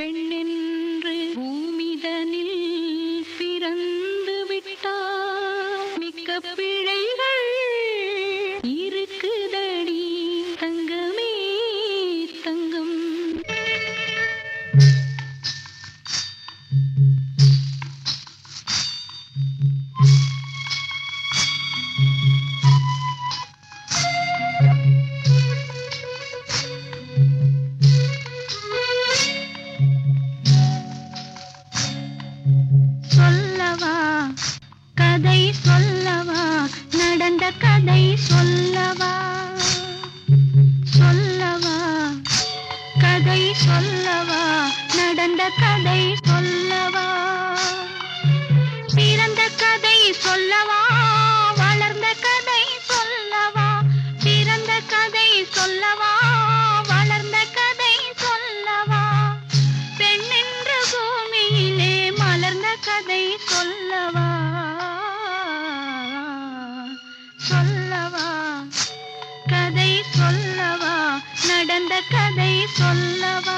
பெண்ணென்று பூமிதனில் பிறந்து விட்டார் மிக்க பிழைகள் இருக்குதடி தங்கமே தங்கம் சொல்லவா கதை சொல்லவா நடந்த கதை சொல்லவா சொல்லவா கதை சொல்லவா நடந்த கதை சொல்லவா பிறந்த கதை சொல்லவா வளர்ந்த கதை சொல்லவா பிறந்த கதை சொல்லவா வளர்ந்த கதை சொல்லவா பெண்ணென்ற பூமியிலே மலர்ந்த கதை சொல்லவா சொல்லவா கதை சொல்லவா நடந்த கதை சொல்லவா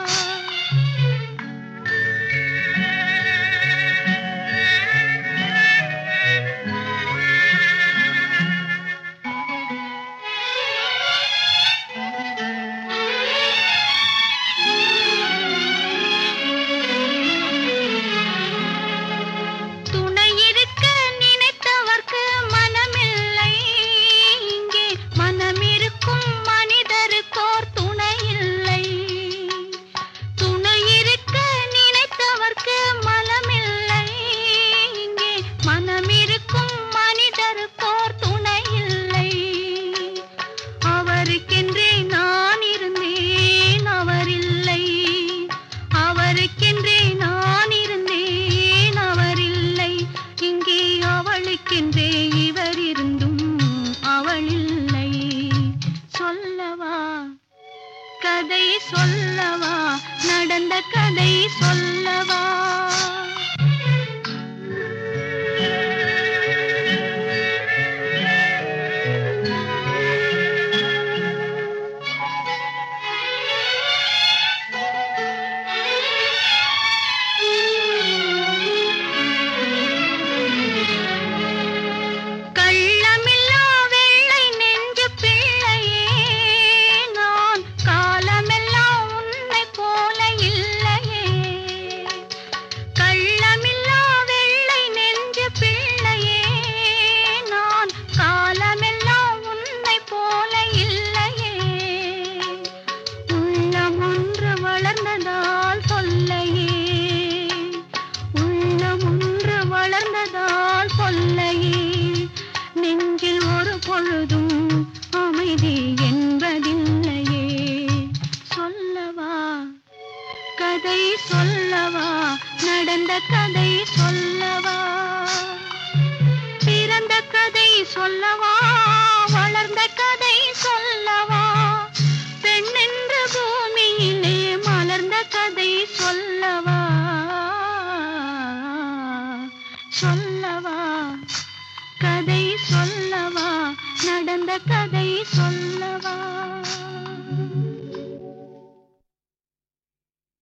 துணை இருக்க நினைத்தவர்க்கு மனமில்லை இங்கே மனம் இருக்கும் மனிதருக்கோர் துணை இல்லை துணை இருக்க நினைத்தவர்க்கு மனமில்லை இங்கே மனம் இருக்கும் மனிதருக்கோர் துணை இல்லை அவருக்கென்றே நான் இருந்தேன் அவர் இல்லை அவருக்கென்றே நான் இருந்தேன் அவர் இல்லை இங்கே அவளுக்கென்றே இவர் இருந்தும் அவள் இல்லை சொல்லவா கதை சொல்லவா நடந்த கதை சொல்லவா கள்ளமில்லா வெள்ளை நெஞ்சு பிள்ளையே நான் காலமெல்லாம் உன்னை போல இல்லையே கள்ளமில்லா வெள்ளை நெஞ்சு பிள்ளையே நான் காலமெல்லாம் உன்னை போல இல்லையே உள்ளம் ஒன்று வளர்ந்ததால் சொல்லையே உள்ளம் ஒன்று வளர்ந்ததால் சொல்லையே நெஞ்சில் ஒரு பொழுதும் அமைதி என்பதில்லையே சொல்லவா கதை சொல்லவா நடந்த கதை சொல்லவா பிறந்த கதை சொல்லவா வளர்ந்த கதை சொல்லவா பெண்ணென்ற பூமியிலே மலர்ந்த கதை சொல்லவா சொல்லவா கதை சொல்லவா நடந்த கதை சொல்லவா